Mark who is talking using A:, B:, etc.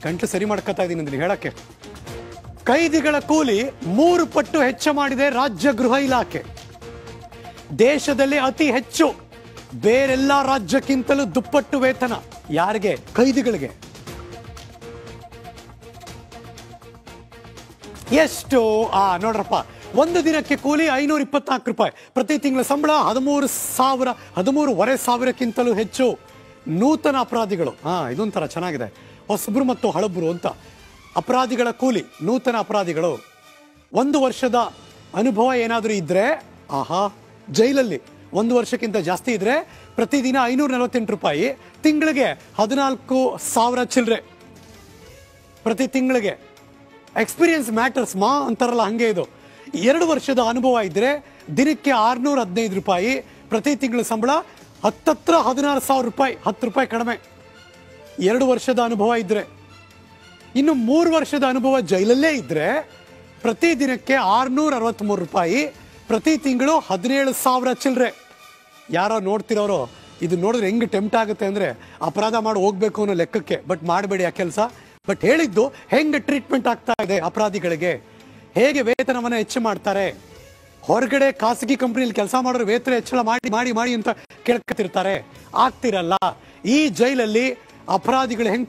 A: ಗಂಟಲು ಸರಿ ಮಾಡ್ಕೊತಾ ಇದ್ದೀನಿ ಅಂದ್ರೆ ಹೇಳಕ್ಕೆ ಕೈದಿಗಳ ಕೂಲಿ ಮೂರು ಪಟ್ಟು ಹೆಚ್ಚು ಮಾಡಿದೆ ರಾಜ್ಯ ಗೃಹ ಇಲಾಖೆ ದೇಶದಲ್ಲಿ ಅತಿ ಹೆಚ್ಚು ಬೇರೆಲ್ಲ ರಾಜ್ಯಕ್ಕಿಂತಲೂ ದುಪ್ಪಟ್ಟು ವೇತನ ಯಾರಿಗೆ ಕೈದಿಗಳಿಗೆ ಎಷ್ಟು ಆ ನೋಡ್ರಪ್ಪ ಒಂದು ದಿನಕ್ಕೆ ಕೂಲಿ ಐನೂರ ಇಪ್ಪತ್ನಾಲ್ಕು ರೂಪಾಯಿ ಪ್ರತಿ ತಿಂಗಳ ಸಂಬಳ ಹದಿಮೂರು ಸಾವಿರ ಹದಿಮೂರುವರೆ ಸಾವಿರಕ್ಕಿಂತಲೂ ಹೆಚ್ಚು ನೂತನ ಅಪರಾಧಿಗಳು ಹಾ ಇದೊಂಥರ ಚೆನ್ನಾಗಿದೆ ಹೊಸಬ್ರು ಮತ್ತು ಹಳಬ್ರು ಅಂತ ಅಪರಾಧಿಗಳ ಕೂಲಿ ನೂತನ ಅಪರಾಧಿಗಳು ಒಂದು ವರ್ಷದ ಅನುಭವ ಏನಾದರೂ ಇದ್ರೆ ಆಹಾ ಜೈಲಲ್ಲಿ ಒಂದು ವರ್ಷಕ್ಕಿಂತ ಜಾಸ್ತಿ ಇದ್ರೆ ಪ್ರತಿದಿನ ಐನೂರ ನಲವತ್ತೆಂಟು ರೂಪಾಯಿ ತಿಂಗಳಿಗೆ ಹದಿನಾಲ್ಕು ಸಾವಿರ ಚಿಲ್ಲರೆ ಪ್ರತಿ ತಿಂಗಳಿಗೆ ಎಕ್ಸ್ಪೀರಿಯನ್ಸ್ ಮ್ಯಾಟರ್ಸ್ ಮಾ ಅಂತಾರಲ್ಲ ಹಂಗೆ ಇದು ಎರಡು ವರ್ಷದ ಅನುಭವ ಇದ್ರೆ ದಿನಕ್ಕೆ ಆರ್ನೂರ ಹದಿನೈದು ರೂಪಾಯಿ ಪ್ರತಿ ತಿಂಗಳ ಸಂಬಳ ಹತ್ತತ್ರ ಹದಿನಾರು ಸಾವಿರ ರೂಪಾಯಿ ಹತ್ತು ರೂಪಾಯಿ ಕಡಿಮೆ ಎರಡು ವರ್ಷದ ಅನುಭವ ಇದ್ರೆ ಇನ್ನು ಮೂರು ವರ್ಷದ ಅನುಭವ ಜೈಲಲ್ಲೇ ಇದ್ರೆ ಪ್ರತಿ ದಿನಕ್ಕೆ ಆರ್ನೂರ ಅರವತ್ತ್ಮೂರು ರೂಪಾಯಿ ಪ್ರತಿ ತಿಂಗಳು ಹದಿನೇಳು ಸಾವಿರ ಚಿಲ್ಲರೆ ಯಾರೋ ನೋಡ್ತಿರೋರು ಇದು ನೋಡಿದ್ರೆ ಹೆಂಗೆ ಟೆಂಪ್ಟ್ ಆಗುತ್ತೆ ಅಂದ್ರೆ ಅಪರಾಧ ಮಾಡಿ ಹೋಗ್ಬೇಕು ಅನ್ನೋ ಲೆಕ್ಕಕ್ಕೆ ಬಟ್ ಮಾಡಬೇಡಿ ಆ ಕೆಲಸ ಬಟ್ ಹೇಳಿದ್ದು ಹೆಂಗೆ ಟ್ರೀಟ್ಮೆಂಟ್ ಆಗ್ತಾ ಇದೆ ಅಪರಾಧಿಗಳಿಗೆ ಹೇಗೆ ವೇತನವನ್ನು ಹೆಚ್ಚು ಮಾಡ್ತಾರೆ ಹೊರಗಡೆ ಖಾಸಗಿ ಕಂಪ್ನಿಯಲ್ಲಿ ಕೆಲಸ ಮಾಡೋರು ವೇತನ ಹೆಚ್ಚಳ ಮಾಡಿ ಮಾಡಿ ಮಾಡಿ ಅಂತ ಕೇಳ್ಕೊತಿರ್ತಾರೆ ಆಗ್ತಿರಲ್ಲ ಈ ಜೈಲಲ್ಲಿ ಅಪರಾಧಿಗಳು ಹೆಂಗ್